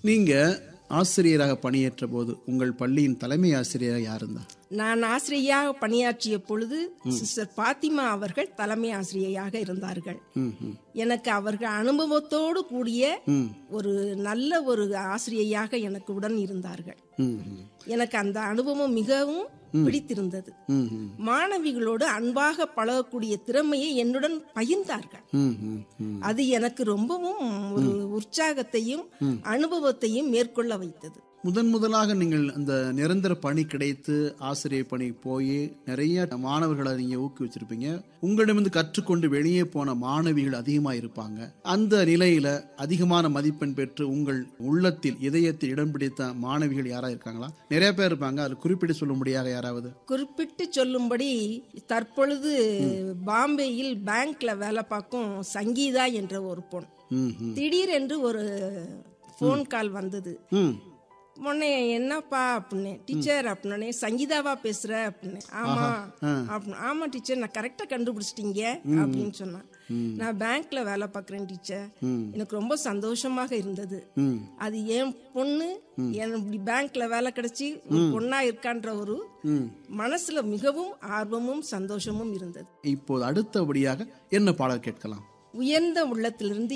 நீங்க ஆசிரியராக பணியேற்ற போது உங்கள் பள்ளியின் தலைமை ஆசிரியராக யார் இருந்தா நான் ஆசிரியையாக பணியாற்றிய பொழுது சிஸ்டர் பாத்திமா அவர்கள் தலைமை ஆசிரியையாக இருந்தார்கள் ம், ம், எனக்கு அவர்கள் அனுபவத்தோடு கூடிய ம், ஒரு நல்ல ஒரு ஆசிரியையாக எனக்கு உடன் இருந்தார்கள் ம், ம், எனக்கு அந்த அனுபவம் மிகவும் பிடித்திருந்தது ம், ம், மாணவிகளோடு அன்பாக பழகக்கூடிய திறமையை என்னுடன் பகிர்ந்தார்கள் ம், ம், ம். அது எனக்கு ரொம்பவும் ஒரு உற்சாகத்தையும் அனுபவத்தையும் மேற்கொள்ள வைத்தது முதன் முதலாக நீங்கள் அந்த நிரந்தர பணி கிடைத்து ஆசிரியர் பணி போய் நிறைய மாணவர்களை நீங்க ஊக்குவிச்சிருப்பீங்க உங்களிடமிருந்து கற்றுக்கொண்டு வெளியே போன மாணவிகள் அதிகமா இருப்பாங்க அந்த நிலையில அதிகமான மதிப்பெண் பெற்று உங்கள் உள்ளத்தில் இதயத்தில் இடம் பிடித்த மாணவிகள் யாரா இருக்காங்களா நிறைய பேர் இருப்பாங்க அது குறிப்பிட்டு சொல்லும்படியாக யாராவது குறிப்பிட்டு சொல்லும்படி தற்பொழுது பாம்பேயில் பேங்க்ல வேலை பார்க்கும் சங்கீதா என்ற ஒரு பொண் ம், ம், திடீரென்று ஒரு ஃபோன் கால் வந்தது ம், உடனே என்னப்பா அப்படின்னு டீச்சர் அப்படின்னே சங்கீதாவா பேசுற அப்படின்னு ஆமா அப்படின்னு ஆமா டீச்சர் நான் கரெக்டா கண்டுபிடிச்சிட்டீங்க அப்படின்னு சொன்னான் நான் பேங்க்ல வேலை பார்க்குறேன் டீச்சர் எனக்கு ரொம்ப சந்தோஷமாக இருந்தது ம். அது என் பொண்ணு என் இப்படி பேங்க்ல வேலை கிடைச்சி ஒரு பொண்ணா இருக்கான்ற ஒரு மனசுல மிகவும் ஆர்வமும் சந்தோஷமும் இருந்தது இப்போது அடுத்தபடியாக என்ன பாடல் கேட்கலாம் உயர்ந்த உள்ளத்திலிருந்து